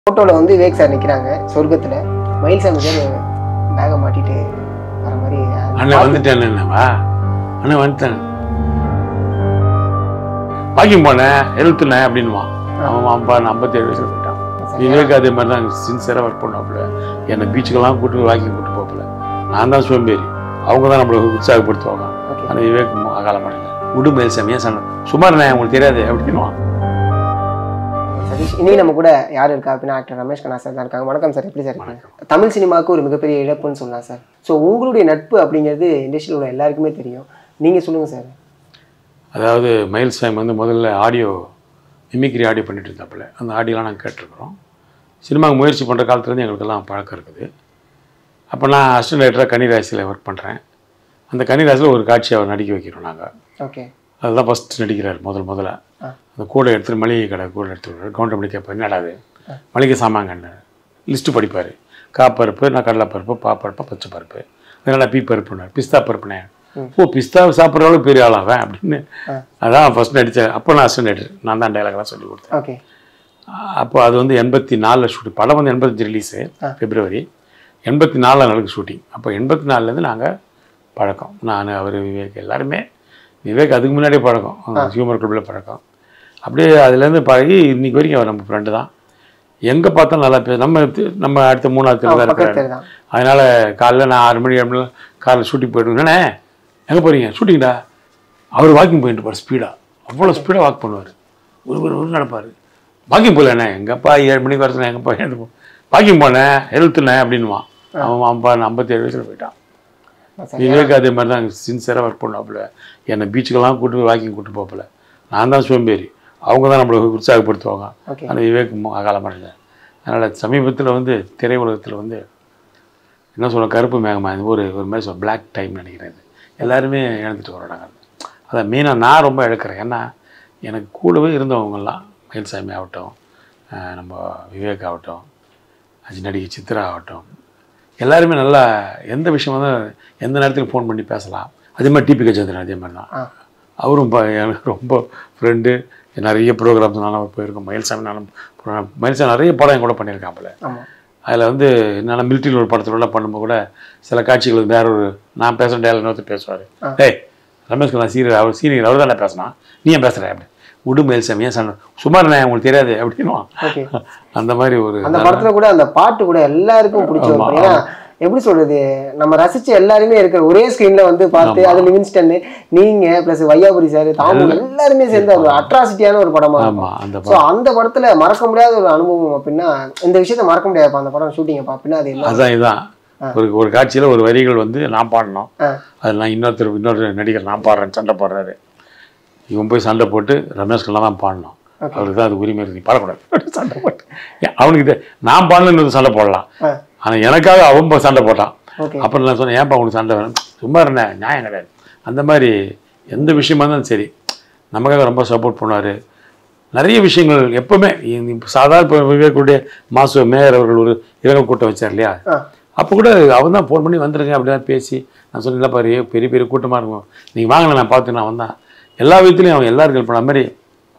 ஃபோட்டோவில் வந்து விவேக் சார் நிற்கிறாங்க சொர்க்கத்தில் மயில்சாமி சார் பேகை மாட்டிட்டு வர மாதிரி அண்ணன் வந்துட்டேன் என்னவா அண்ணன் வந்துட்டேன் வாக்கிங் போனேன் எழுத்துனேன் அப்படின்வான் அவன் அப்பா ஐம்பத்தேழு வயசுல போயிட்டான் விவேக் அதே மாதிரி தான் சின்சியராக ஒர்க் பண்ணாப்புல என்னை பீச்சுக்கெல்லாம் கூட்டு வாக்கிங் கூட்டு போகல நான் தான் சோம்பேறி அவங்க தான் நம்மளை உற்சாகப்படுத்துவாங்க ஓகே ஆனால் விவேக் அகாலமாட்டேன் உடுமேல் செம்மையா சண்டை சுமார் நான் உங்களுக்கு தெரியாது அப்படின்வான் சதீஷ் இன்னைக்கு நம்ம கூட யார் இருக்கா அப்படின்னா ஆக்டர் ரமேஷ் கண்ணா சார் தான் இருக்காங்க வணக்கம் சார் எப்படி சார் இருக்கீங்க தமிழ் சினிமாவுக்கு ஒரு மிகப்பெரிய இழப்புன்னு சொல்லலாம் சார் ஸோ உங்களுடைய நட்பு அப்படிங்கிறது இண்டஸ்ட்ரியில் உள்ள எல்லாருக்குமே தெரியும் நீங்கள் சொல்லுங்கள் சார் அதாவது மயில் சாம் வந்து முதல்ல ஆடியோ மிமிக்ரி ஆடியோ பண்ணிட்டு இருந்தாப்புல அந்த ஆடியோலாம் நாங்கள் கேட்டிருக்கிறோம் சினிமாவுக்கு முயற்சி பண்ணுற காலத்துலேருந்து எங்களுக்கெல்லாம் பழக்கம் இருக்குது அப்போ நான் அசிஸ்டன்ட் டைரக்டராக கன்னிராசியில் ஒர்க் பண்ணுறேன் அந்த கன்னிராசியில் ஒரு காட்சி அவர் நடிக்க வைக்கிறோம் நாங்கள் ஓகே அதுதான் ஃபஸ்ட்டு நடிக்கிறார் முதல் முதல்ல ஆ. அந்த கூடை எடுத்துட்டு மளிகை கடை கூட எடுத்துட்டு கவுண்டர் மணி கேட்பார் என்னடா அது மளிகை சாமாங்கன்னு லிஸ்ட்டு படிப்பார் காப்பருப்பு நான் கடலைப்பருப்பு பாப்பருப்பு பச்சை பருப்பு அதனால பீ பருப்புனார் பிஸ்தா பருப்புனே ஓ பிஸ்தா சாப்பிட்ற அளவுக்கு பெரிய ஆளாவேன் அப்படின்னு ஆ. அதான் ஃபஸ்ட் நடித்தேன் அப்போ நான் அசிஸ்டன்ட் டைரக்டர் நான் தான் டைலாக்லாம் சொல்லி கொடுத்தேன் ஓகே அப்போ அது வந்து எண்பத்தி நாலில் ஷூட்டிங் படம் வந்து எண்பத்தஞ்சு ரிலீஸு ஆ. பிப்ரவரி எண்பத்தி நாலில் நடக்கு ஷூட்டிங் அப்போ எண்பத்தி நாலுலேருந்து நாங்கள் பழக்கம் நான் அவர் விவேக் எல்லாருமே விவேக் அதுக்கு முன்னாடியே பழக்கம் ஹியூமர் கிளப்பில் பழக்கம் அப்படியே அதுலேருந்து பழகி இன்னைக்கு வரைக்கும் அவர் நம்ம ஃப்ரெண்டு தான் எங்கே பார்த்தா நல்லா பேச நம்ம தி- நம்ம அடுத்த மூணாவது தெருவில் தான் இருக்கிறாரு பக்கத்து தான் அதனால் காலைல நான் ஆறு மணி ஏழு மணி காலைல ஷூட்டிங் போயிட்டு என்னண்ணே எங்கே போகிறீங்க ஷூட்டிங்டா அவர் வாக்கிங் போயிட்டு இருப்பார் ஸ்பீடாக அவ்வளோ ஸ்பீடாக வாக் பண்ணுவார் ஒரு ஒரு ஒரு நடப்பார் வாக்கிங் போகலண்ணே எங்கப்பா ஏழு மணிக்கு வரச்சுண்ணே எங்கப்பா எழுந்து போ வாக்கிங் போனேன் எழுத்துனேன் அப்படின்வான் அவன் அப்பா ஐம்பத்தேழு வயசில் போயிட்டான் சரி விவேக் அதே மாதிரி தான் சின்சியராக ஒர்க் பண்ணாப்புல என்னை பீச்சுக்கெல்லாம் கூட்டு போய் வாக்கிங் கூட்டு போகல நான் தான் சோம்பேறி அவங்க தான் நம்மளை உற்சாகப்படுத்துவாங்க ஓகே ஆனால் விவேக் அகாலமாட்டல அதனால் சமீபத்தில் வந்து திரையுலகத்தில் வந்து என்ன சொல்ல கருப்பு மேகமா இது ஒரு ஒரு மாதிரி சொல்ல பிளாக் டைம் நினைக்கிறேன் இது எல்லாருமே இழந்துட்டு வரோம் அதான் மெயினாக நான் ரொம்ப இழக்கிறேன் ஏன்னா எனக்கு கூடவே இருந்தவங்கெல்லாம் மயில்சாமி ஆகட்டும் அஹ் நம்ம விவேக் ஆகட்டும் அஜி நடிகை சித்ரா ஆகட்டும் எல்லாருமே நல்லா எந்த விஷயம் வந்து எந்த நேரத்துக்கு ஃபோன் பண்ணி பேசலாம் அதே மாதிரி டிபி கஜேந்திரன் அதே மாதிரி தான் ஆ அவரும் இப்போ எனக்கு ரொம்ப ஃப்ரெண்டு நிறைய ப்ரோக்ராம்ஸ் நானும் போயிருக்கோம் மயில்சாமி நானும் program- மயில்சாமி நிறைய படம் என் கூட பண்ணியிருக்காப்புல ஆமாம் அதில் வந்து என்னென்னா மிலிட்ரியில் ஒரு படத்துல எல்லாம் பண்ணும்போது கூட சில காட்சிகள் வேற ஒரு நான் பேசுகிற டேல இன்னொருத்தர் பேசுவார் ஆ. ஏய் ரமேஷ் நான் சீரியல் அவர் சீனியர் அவர் தானே பேசினான் நீ ஏன் பேசுகிற அப்படி உடு மயில்சாமி ஏன் சண்டை சுமார் நான் உங்களுக்கு தெரியாது அப்படின்னுவான் ஓகே அந்த மாதிரி ஒரு அந்த படத்துல கூட அந்த பாட்டு கூட எல்லாருக்கும் பிடிச்ச ஒரு ஆமா, படம். ஏன்னா எப்படி சொல்றது நம்ம ரசிச்ச எல்லாருமே இருக்கிற ஒரே ஸ்கிரீன்ல வந்து பார்த்து அது லிவின்ஸ்டன் நீங்க பிளஸ் வையாபுரி சார் தாமு எல்லாருமே சேர்ந்து ஒரு அட்ராசிட்டியான ஒரு படமா இருக்கும் ஆமாம் அந்த ஸோ அந்த படத்துல மறக்க முடியாத ஒரு அனுபவம் அப்படின்னா இந்த விஷயத்த மறக்க முடியாதுப்பா அந்த படம் ஷூட்டிங்கப்பா அப்படின்னா அது என்ன அதான் இதுதான் ஒரு ஒரு காட்சியில் ஒரு வரிகள் வந்து நான் பாடணும் ஆ. அது நான் இன்னொருத்தர் இன்னொரு நடிகர் நான் பாடுறேன் சண்டை போடுறாரு இவன் போய் சண்டை போட்டு ரமேஷ்கெல்லாம் தான் பாடணும் Okay. அவருக்கு தான் அது உரிமை இருக்கு நீ பாடக்கூடாது சண்டை போட்டு ஏன், அவனுக்கு இது நான் பாடலன்னு சண்டை போடலாம் ஆ. ஆனால் எனக்காக அவன் போய் சண்டை போட்டான் ஓகே அப்புறம் நான் சொன்னேன் ஏன்ப்பா உனக்கு சண்டை வேணும் சும்மா இருந்தேன் நியாயம் கிடையாது அந்த மாதிரி எந்த விஷயமா இருந்தாலும் சரி நமக்காக ரொம்ப சப்போர்ட் பண்ணுவார் நிறைய விஷயங்கள் எப்பவுமே இப்போ சாதாரண இப்போ விவேக்குடைய மாசு மேயர் அவர்கள் ஒரு இரங்கல் கூட்டம் வச்சார் இல்லையா ஆ. அப்போ கூட அவன் தான் ஃபோன் பண்ணி வந்துருங்க அப்படிதான் பேசி நான் சொன்னேன் இல்லைப்பா பெரிய பெரிய பெரிய கூட்டமாக இருக்கும் நீங்கள் வாங்க நான் பார்த்து நான் வந்தேன் எல்லா விதத்துலையும் அவன் எல்லாருக்கும் ஹெல்ப் பண்ண மாதிரி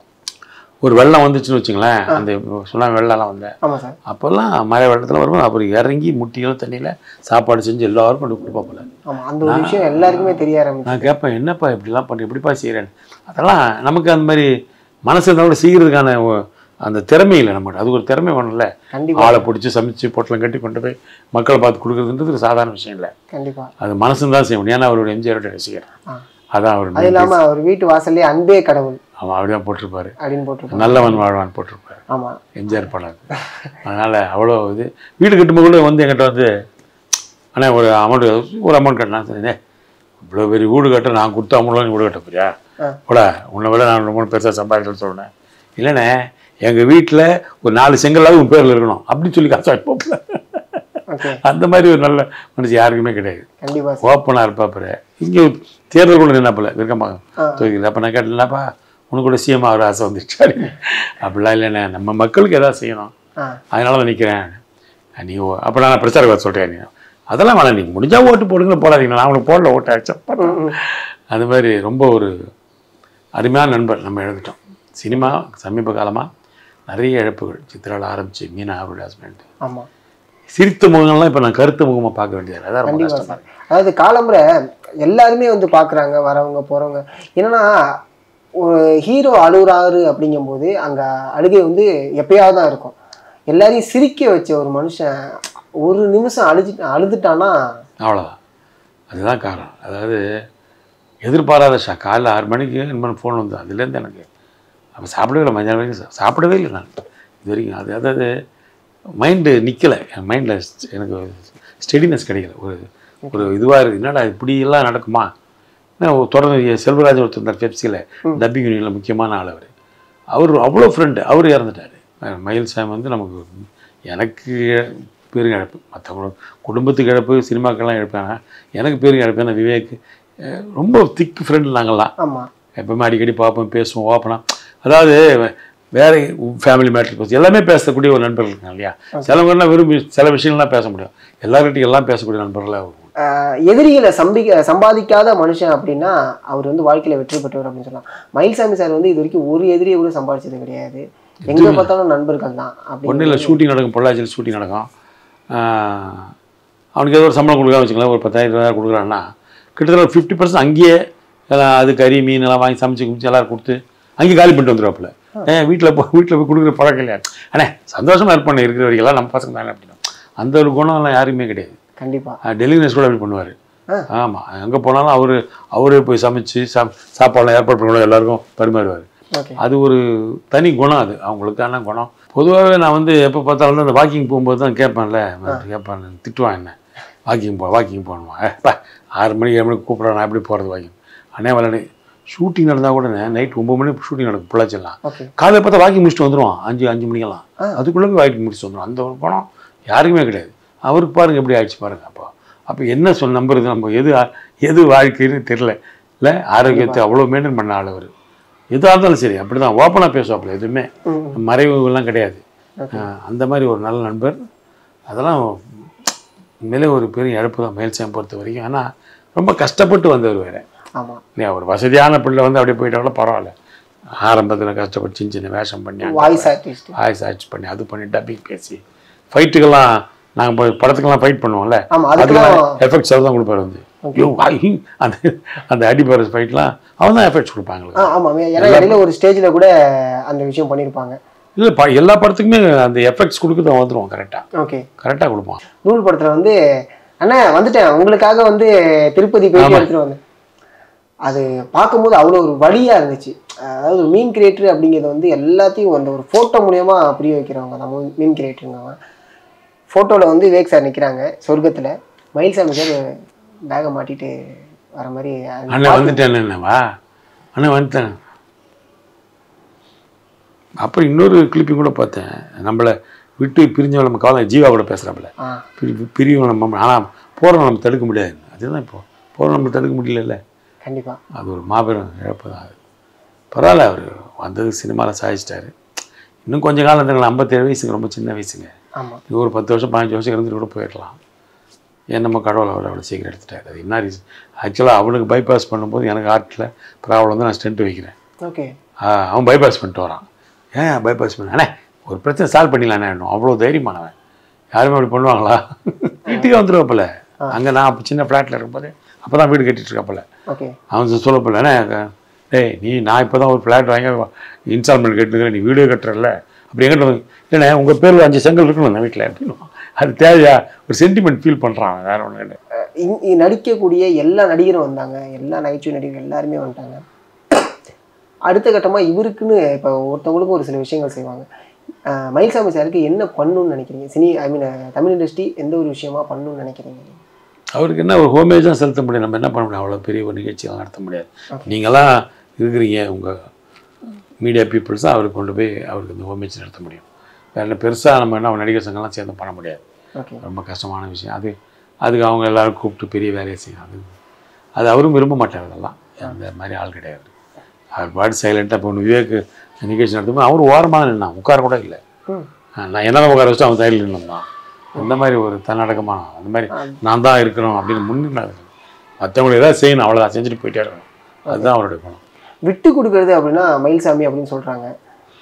ஒரு வெள்ளம் வந்துச்சுன்னு வச்சுங்களேன் அந்த சுனாமி வெள்ளம்லாம் வந்தேன் ஆமா சார் அப்போல்லாம் மழை வெள்ளத்தில் வரும்போது அப்புறம் இறங்கி முட்டிகளும் தண்ணியில் சாப்பாடு செஞ்சு எல்லாரும் கொண்டு கொடுப்பாப்புல ஆமா அந்த ஒரு விஷயம் எல்லாருக்குமே தெரிய ஆரம்பிச்சு நான் கேட்பேன் என்னப்பா இப்படிலாம் பண்ணி எப்படிப்பா செய்கிறேன்னு அதெல்லாம் நமக்கு அந்த மாதிரி மனசு இருந்தாலும் கூட செய்கிறதுக்கான ஒ- அந்த திறமை இல்லை நம்மகிட்ட அது ஒரு திறமை வேணும்ல கண்டிப்பா ஆளை பிடிச்சி சமைச்சு பொட்டலம் கட்டி கொண்டு போய் மக்களை பார்த்து கொடுக்குறதுன்றது ஒரு சாதாரண விஷயம் இல்லை கண்டிப்பா அது மனசு தான் செய்ய முடியும் ஏன்னா அவருடைய எம்ஜிஆரோட ரசிகர் ஆ. அதான் அவர் அது இல்லாம அவர் வீட்டு வாசல்லே அன்பே கடவுள் அவன் அப்படிதான் போட்டிருப்பாரு அப்படின்னு போட்டிருப்பாங்க நல்லவன் வாழ்வான் போட்டிருப்பாரு ஆமா எம்ஜிஆர் படம் அது. அதனால அவ்வளோ இது வீடு கட்டும்போது கூட வந்து என்கிட்ட வந்து அண்ணா ஒரு அமௌண்ட் ஒரு அமௌண்ட் கட்டினா சரி இவ்வளோ பெரிய வீடு கட்ட நான் கொடுத்த அமௌண்ட்லாம் நீ வீடு கட்ட போறியா ஆ. கூட உன்னை விட நான் ரொம்ப பெருசாக சம்பாதிக்கணும்னு சொன்னேன் இல்லைண்ணே எங்கள் வீட்டில் ஒரு நாலு செங்கல்லாவது உன் பேரில் இருக்கணும் அப்படின்னு சொல்லி காசு போகல ஓகே அந்த மாதிரி ஒரு நல்ல மனுஷன் யாருக்குமே கிடையாது கண்டிப்பா சார் ஓப்பனாக இருப்பாப்புற இங்கே தேர்தல் கூட நின்னாப்புல விருக்கமாக ஆ. தொகுதியில் அப்போ நான் கேட்டேன்லப்பா உனக்கு கூட சிஎம் ஆகிற ஆசை வந்துருச்சு அப்படின்னு அப்படிலாம் இல்லைண்ணே நம்ம மக்களுக்கு எதாவது செய்யணும் ஆ அதனால தான் நிற்கிறேன் நீ ஓ- அப்போ நான் பிரச்சார சொல்கிறேன் நீ அதெல்லாம் வேணாம் நீங்கள் முடிஞ்சா ஓட்டு போடுங்க போடாதீங்க நான் அவனுக்கு போடல ஓட்டு அக்செப்ட் பண்ணுறேன் அது மாதிரி ரொம்ப ஒரு அருமையான நண்பர் நம்ம எழுதிட்டோம் சினிமா சமீப காலமாக நிறைய இழப்புகள் சித்ரால ஆரம்பிச்சு மீனா அவருடைய ஹஸ்பண்ட் ஆமா சிரித்த முகங்கள்லாம் இப்போ நான் கருத்து முகமாக பார்க்க வேண்டியது அதான் ரொம்ப கண்டிப்பா கஷ்டமா சார் அதாவது காலம்புற எல்லாருமே வந்து பார்க்குறாங்க வரவங்க போகிறவங்க என்னன்னா ஒரு ஹீரோ அழுகுறாரு அப்படிங்கும்போது அங்கே அழுகை வந்து எப்பயாவது தான் இருக்கும் எல்லாரையும் சிரிக்க வச்ச ஒரு மனுஷன் ஒரு நிமிஷம் அழுது அழுதுட்டானா அவ்வளோதான் அதுதான் காரணம் அதாவது எதிர்பாராத ஷா காலைல ஆறு மணிக்கு இன்னும் ஃபோன் வந்து அதுலேருந்து எனக்கு அப்போ சாப்பிடவே இல்லை மதியானம் வரைக்கும் சா- சாப்பிடவே இல்லை நான் இது வரைக்கும் அது அதாவது மைண்டு நிற்கலை என் மைண்டில் எனக்கு ஸ்டெடினஸ் கிடைக்கல ஒரு ஒரு இதுவாக இருக்குது என்னடா இப்படியெல்லாம் நடக்குமா என்ன ஒரு தொடர்ந்து செல்வராஜ் ஒருத்தர் இருந்தார் பெப்சியில் டப்பிங் யூனியனில் முக்கியமான ஆள் அவர் அவர் அவ்வளோ ஃப்ரெண்டு அவர் இறந்துட்டார் மயில் சாம் வந்து நமக்கு எனக்கு பெரும் இழப்பு மற்றவங்க குடும்பத்துக்கு இழப்பு சினிமாக்கெல்லாம் இழப்பாங்க எனக்கு பெரும் இழப்பு ஏன்னா விவேக் அஹ் ரொம்ப திக் ஃப்ரெண்டு நாங்கள்லாம் ஆமா எப்பவுமே அடிக்கடி பார்ப்போம் பேசுவோம் ஓப்பனாக அதாவது வேற ஃபேமிலி மேட்டர் பற்றி எல்லாமே பேசக்கூடிய ஒரு நண்பர்கள் இருக்காங்க இல்லையா சிலவங்கன்னா விரும்பி சில விஷயங்கள்லாம் பேச முடியும் எல்லார்கிட்டையும் எல்லாம் பேசக்கூடிய நண்பர்களாக இருக்கும் ஆஹ் எதிரிகளை சம்பிக்க சம்பாதிக்காத மனுஷன் அப்படின்னா அவர் வந்து வாழ்க்கையில வெற்றி பெற்றவர் அப்படின்னு சொல்லலாம் மயில்சாமி சார் வந்து இது வரைக்கும் ஒரு எதிரியை கூட சம்பாதிச்சது கிடையாது எங்க பார்த்தாலும் நண்பர்கள் தான் அப்படி ஒன்றும் இல்லை ஷூட்டிங் நடக்கும் பொள்ளாச்சியில் ஷூட்டிங் நடக்கும் ஆஹ் அவனுக்கு ஏதோ ஒரு சம்பளம் கொடுக்காம வச்சுக்கலாம் ஒரு பத்தாயிரம் இருபதாயிரம் கொடுக்குறான்னா கிட்டத்தட்ட ஒரு ஃபிஃப்டி பர்சன்ட் அங்கேயே எல்லாம் அது கறி மீன் எல்லாம் வாங்கி சமைச்சு குமிச்சு எல்லாரும் கொடுத்து அங்கேயே காலி பண்ணிட்டு வந்துருவாப்புல ஏன் வீட்டில் போய் வீட்டில் போய் கொடுக்குற பழக்கம் இல்லையா அண்ணே சந்தோஷமா இருப்பானே இருக்கிற வரைக்கும் எல்லாம் நம்ம பசங்க தானே அப்படின்னா அந்த ஒரு குணம் எல்லாம் யாருக்குமே கிடையாது கண்டிப்பா டெலிவரிஸ் கூட அப்படி பண்ணுவார் ஆ. ஆமாம் எங்கே போனாலும் அவர் அவரே போய் சமைச்சு சா சாப்பாடுலாம் ஏற்பாடு பண்ணுவோம் எல்லாருக்கும் பரிமாறுவார் ஓகே அது ஒரு தனி குணம் அது அவங்களுக்கான குணம் பொதுவாகவே நான் வந்து எப்போ பார்த்தாலும் வந்து அந்த வாக்கிங் போகும்போது தான் கேட்பேன்ல கேட்பேன் திட்டுவான் என்ன வாக்கிங் போ வாக்கிங் போகணுமா ஏப்பா ஆறு மணிக்கு ஏழு மணிக்கு கூப்பிட்றேன் நான் எப்படி போகிறது வாக்கிங் அண்ணே விளையாடு ஷூட்டிங் நடந்தால் கூட நைட் ஒம்பது மணிக்கு ஷூட்டிங் நடக்கும் பொள்ளாச்சிலாம் ஓகே காலையில் பார்த்தா வாக்கிங் முடிச்சுட்டு வந்துடுவான் அஞ்சு அஞ்சு மணிக்கெல்லாம் அதுக்குள்ளே போய் வாக்கிங் முடிச்சுட்டு வந்துடும் அந்த ஒரு குணம் யாருக்குமே கிடையாது அவருக்கு பாருங்க எப்படி ஆயிடுச்சு பாருங்க அப்போ அப்போ என்ன சொல் நம்புறது நம்ம எது எது வாழ்க்கைன்னு தெரில இல்லை ஆரோக்கியத்தை அவ்வளோ மெயின்டைன் பண்ண ஆள் அவர் எதாக இருந்தாலும் சரி அப்படி தான் ஓப்பனாக பேசுவாப்புல எதுவுமே ம். மறைவுகள்லாம் கிடையாது ஆஹ் அந்த மாதிரி ஒரு நல்ல நண்பர் அதெல்லாம் உண்மையிலே ஒரு பெரிய இழப்பு தான் மேல்சாமி பொறுத்த வரைக்கும் ஆனால் ரொம்ப கஷ்டப்பட்டு வந்தவர் வேறு ஆமா இல்லையா ஒரு வசதியான பிள்ளை வந்து அப்படியே போயிட்டாலும் பரவாயில்ல ஆரம்பத்தில் கஷ்டப்பட்டு சின்ன சின்ன வேஷம் பண்ணி வாய்ஸ் ஆர்டிஸ்ட் வாய்ஸ் ஆக்ட் பண்ணி அது பண்ணி டப்பிங் பேசி ஃபைட்டுக்கெல்லாம் நாங்கள் போய் படத்துக்கெல்லாம் ஃபைட் பண்ணுவோம்ல ஆமா அதுக்கெல்லாம் அதுக்கெல்லாம் எஃபெக்ட்ஸ் அவர் தான் கொடுப்பாரு வந்து ஐயோ, ஐ, அந்த அந்த அடிப்பார் ஃபைட்லாம் அவன் தான் எஃபெக்ட்ஸ் கொடுப்பாங்க ஆ ஆமா ஏன்னா இடையில ஒரு ஸ்டேஜ்ல கூட அந்த விஷயம் பண்ணியிருப்பாங்க இல்லை ப எல்லா படத்துக்குமே அந்த எஃபெக்ட்ஸ் கொடுக்குறது அவன் வந்துடுவான் கரெக்டாக ஓகே கரெக்டாக கொடுப்பான் நூல் படத்துல வந்து அண்ணா வந்துட்டேன் உங்களுக்காக வந்து திருப்பதி போயிட்டு எடுத்துட்டு வந்தேன் அது பார்க்கும்போது அவ்வளோ ஒரு வழியா இருந்துச்சு அதாவது ஒரு மீன் கிரியேட்டர் அப்படிங்கிறது வந்து எல்லாத்தையும் அந்த ஒரு ஃபோட்டோ மூலியமா புரிய வைக்கிறவங்க தான் மீன்- மீன் கிரியேட்டருங்க ஃபோட்டோவில் வந்து விவேக் சார் நிற்கிறாங்க சொர்க்கத்தில் மயில்சாமி சார் பேகை மாட்டிட்டு வர மாதிரி அது அண்ணன் வந்துட்டேன் என்னவா அண்ணன் வந்துட்டேன் அப்புறம் இன்னொரு கிளிப்பிங் கூட பார்த்தேன் நம்மளை விட்டு பிரிஞ்சவன் நம்ம காலம் ஜீவா கூட பேசுகிறாப்புல ஆ பிரி பிரியும் நம்ம ஆனால் போகிறோம் நம்ம தடுக்க முடியாது அதுதான் இப்போ போகிறோம் நம்ம தடுக்க முடியலல்ல கண்டிப்பா அது ஒரு மாபெரும் இழப்பு தான் அது பரவாயில்ல அவர் வந்தது சினிமாவில் சாதிச்சிட்டாரு இன்னும் கொஞ்ச காலம் இருந்தாங்க ஐம்பத்தேழு வயசுங்க ரொம்ப சின்ன வயசுங்க ஆமா இது ஒரு பத்து வருஷம் பதினஞ்சு வருஷம் இருந்துட்டு கூட போயிடலாம் ஏன் நம்ம கடவுள் அவர் அவ்வளோ சீக்கிரம் எடுத்துட்டாரு அது என்ன ரீசன் ஆக்சுவலாக அவனுக்கு பைபாஸ் பண்ணும்போது எனக்கு ஹார்ட்டில் ப்ராப்ளம் வந்து நான் ஸ்டென்ட் வைக்கிறேன் ஓகே ஆ, அவன் பைபாஸ் பண்ணிட்டு வரான் ஏன் பைபாஸ் பண்ண அண்ணே ஒரு பிரச்சனை சால்வ் பண்ணிடலாண்ணே அவ்வளோ தைரியமானவன் யாருமே அப்படி பண்ணுவாங்களா வீட்டுக்கே வந்துடுவாப்பில்ல அங்கே நான் அப்போ சின்ன ஃப்ளாட்டில் இருக்கும்போது அப்போ தான் வீடு கட்டிட்டு இருக்காப்பில்ல ஓகே அவன் சொல்லப்பில்ல அண்ணே டேய் நீ நான் இப்போ தான் ஒரு ஃப்ளாட் வாங்கி இன்ஸ்டால்மெண்ட் கட்டுக்கிறேன் நீ வீடியோ கட்டுறல அப்படி எங்கிட்ட வந்து, இல்லைண்ணே உங்கள் பேரில் அஞ்சு செங்கல் இருக்கணும் நான் வீட்டில் அப்படின்னு அது தேவையா ஒரு சென்டிமெண்ட் ஃபீல் பண்ணுறான் வேற ஒன்றும் இல்லை இ- இ- நடிக்கக்கூடிய எல்லா நடிகரும் வந்தாங்க எல்லா நகைச்சுவை நடிகர்கள் எல்லாருமே வந்துட்டாங்க அடுத்த கட்டமாக இவருக்குன்னு இப்போ ஒருத்தவங்களுக்கும் ஒரு சில விஷயங்கள் செய்வாங்க அஹ் மயில்சாமி சாருக்கு என்ன பண்ணணும்னு நினைக்கிறீங்க cine I mean Tamil industry எந்த ஒரு விஷயமா பண்ணணும்னு நினைக்கிறீங்க அவருக்கு என்ன ஒரு ஹோமேஜ் தான் செலுத்த முடியும் நம்ம என்ன பண்ண முடியும் அவ்வளோ பெரிய ஒரு நிகழ்ச்சியெல்லாம் நடத்த முடியாது நீங்களாம் இருக்கிறீங்க உங்கள் மீடியா பீப்புள்ஸ் தான் அவருக்கு கொண்டு போய் அவருக்கு இந்த ஹோமேஜ் நடத்த முடியும் வேற என்ன பெருசாக நம்ம என்ன நடிகர் சங்கம்லாம் சேர்ந்து பண்ண முடியாது ஓகே ரொம்ப கஷ்டமான விஷயம் அது அதுக்கு அவங்க எல்லாரும் கூப்பிட்டு பெரிய வேலையை செய்யும் அது அது அவரும் விரும்ப மாட்டார் அதெல்லாம் அந்த மாதிரி ஆள் கிடையாது அவர் பாட்டு சைலண்ட்டாக இப்போ ஒன்று விவேக் நிகழ்ச்சி நடத்தும்போது அவர் ஓரமாக தான் நின்னான் உட்கார கூட இல்லை ம் நான் என்ன உட்கார வச்சுட்டு அவன் சைடில் நின்றுந்தான் அந்த மாதிரி ஒரு தன்னடக்கமான அந்த மாதிரி நான் தான் இருக்கிறோம் அப்படின்னு முன்னினாரு மற்றவங்களை ஏதாவது செய்யணும் அவ்வளோதான் செஞ்சுட்டு போயிட்டே இருக்கணும் அதுதான் அவருடைய குணம் விட்டு கொடுக்கறது அப்படின்னா மயில்சாமி அப்படின்னு சொல்கிறாங்க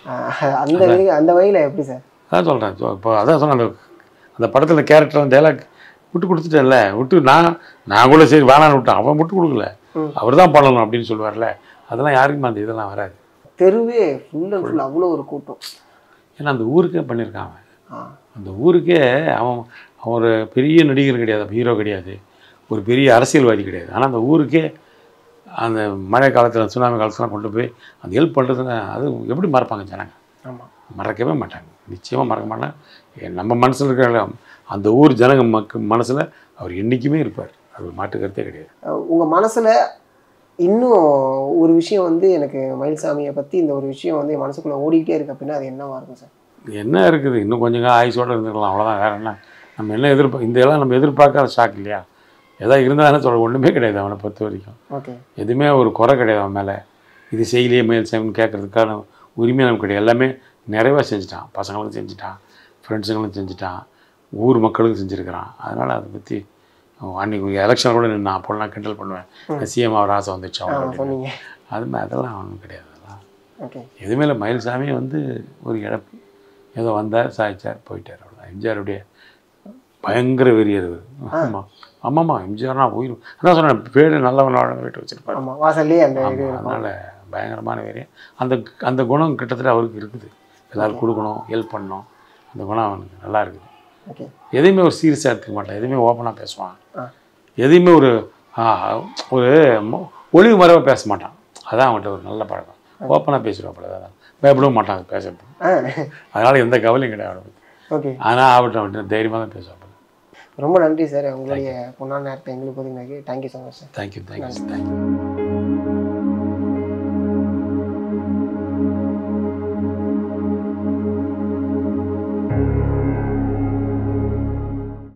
ஆஹ் அந்த வகை- அந்த வகையில் எப்படி சார் அதான் சொல்கிறேன் இப்போ அதான் சொன்னேன் அந்த அந்த படத்தில் கேரக்டர் டைலாக் விட்டு கொடுத்துட்டேன்ல விட்டு நான் நான் கூட சரி வேணான்னு விட்டேன் அவன் விட்டு கொடுக்கல ம். அவர் தான் பண்ணணும் அப்படின்னு சொல்லுவார்ல அதெல்லாம் யாருக்குமே அந்த இதெல்லாம் வராது தெருவே ஃபுல் அண்ட் ஃபுல் அவ்வளோ ஒரு கூட்டம் ஏன்னா அந்த ஊருக்கே பண்ணியிருக்கான் அவன் ஆ அந்த ஊருக்கே அவன் அவன் ஒரு பெரிய நடிகர் கிடையாது ஹீரோ கிடையாது ஒரு பெரிய அரசியல்வாதி கிடையாது ஆனால் அந்த ஊருக்கே அந்த மழை காலத்தில் சுனாமி காலத்துலாம் கொண்டு போய் அந்த ஹெல்ப் பண்ணுறதுன்னு அது எப்படி மறப்பாங்க ஜனங்க ஆமாம் மறக்கவே மாட்டாங்க நிச்சயமாக மறக்க மாட்டாங்க ஏ, நம்ம மனசில் இருக்கிற அந்த ஊர் ஜனங்க மக்க மனசில் அவர் என்றைக்குமே இருப்பார் அது ஒரு மாற்று கருத்தே கிடையாது உங்கள் மனசில் இன்னும் ஒரு விஷயம் வந்து எனக்கு மயில்சாமியை பற்றி இந்த ஒரு விஷயம் வந்து என் மனசுக்குள்ளே ஓடிக்கிட்டே இருக்கு அப்படின்னா அது என்னவா இருக்கும் சார் என்ன இருக்குது இன்னும் கொஞ்சம் ஆயுசோடு இருந்துக்கலாம் அவ்வளோதான் வேற என்ன நம்ம என்ன எதிர்ப்பா இந்த எல்லாம் நம்ம எதிர்பார்க்காத ஷாக் இல்லையா ஏதாவது இருந்தால் சொல்ல ஒன்றுமே கிடையாது அவனை பொறுத்த வரைக்கும் ஓகே எதுவுமே ஒரு குறை கிடையாது அவன் மேலே இது செய்யலையே மேல் செய்யணும்னு கேட்கறதுக்கான உரிமை நமக்கு கிடையாது எல்லாமே நிறைவாக செஞ்சுட்டான் பசங்களும் செஞ்சுட்டான் ஃப்ரெண்ட்ஸுங்களும் செஞ்சுட்டான் ஊர் மக்களுக்கும் செஞ்சுருக்கிறான் அதனால் அதை பற்றி அன்றைக்கி எலெக்ஷன் கூட நின்று நான் அப்போல்லாம் கிண்டல் பண்ணுவேன் சிஎம் அவர் ஆசை வந்துச்சு ஆ அவன் அப்படின்னு. சொன்னீங்க அது மா- அதெல்லாம் ஒன்றும் கிடையாது அதெல்லாம் ஓகே எதுவுமே இல்லை மயில்சாமி வந்து ஒரு இழப்பு ஏதோ வந்தார் சாய்ச்சார் போயிட்டார் அவ்வளோதான் எம்ஜிஆருடைய பயங்கர வெறியர் அவர் ஆமாம் ஆமாம்மா எம்ஜிஆர்னா உயிர் அதான் சொன்னேன் பேர் நல்லவன் வாழ வீட்டை வச்சிருப்பாரு ஆமாம் வாசல்லே அந்த இது ஆமாம் அதனால் பயங்கரமான வெறி அந்த அந்த குணம் கிட்டத்தட்ட அவருக்கு இருக்குது எல்லாரும் கொடுக்கணும் ஹெல்ப் பண்ணணும் அந்த குணம் அவனுக்கு நல்லா இருக்குது ஓகே எதையுமே ஒரு சீரியஸாக எடுத்துக்க மாட்டான் எதுவுமே ஓப்பனாக பேசுவான் ஆ எதையுமே ஒரு ஆ, ஒரு மொ- ஒளிவு மறைவாக பேச மாட்டான் அதான் அவன்கிட்ட ஒரு நல்ல பழக்கம் ஓப்பனாக பேசுவாப்புல அதான் பயப்படவும் மாட்டாங்க பேசுறது ஆ அதனால் எந்த கவலையும் கிடையாது அவனுக்கு ஓகே ஆனால் அவர்கிட்ட அவன்கிட்ட தைரியமாக தான் பேசுவாப்புல ரொம்ப நன்றி சார் உங்களுடைய பொன்னான நேரத்தை எங்களுக்கு ஒதுங்கினாக்கி thank you so much sir thank you thank you thank you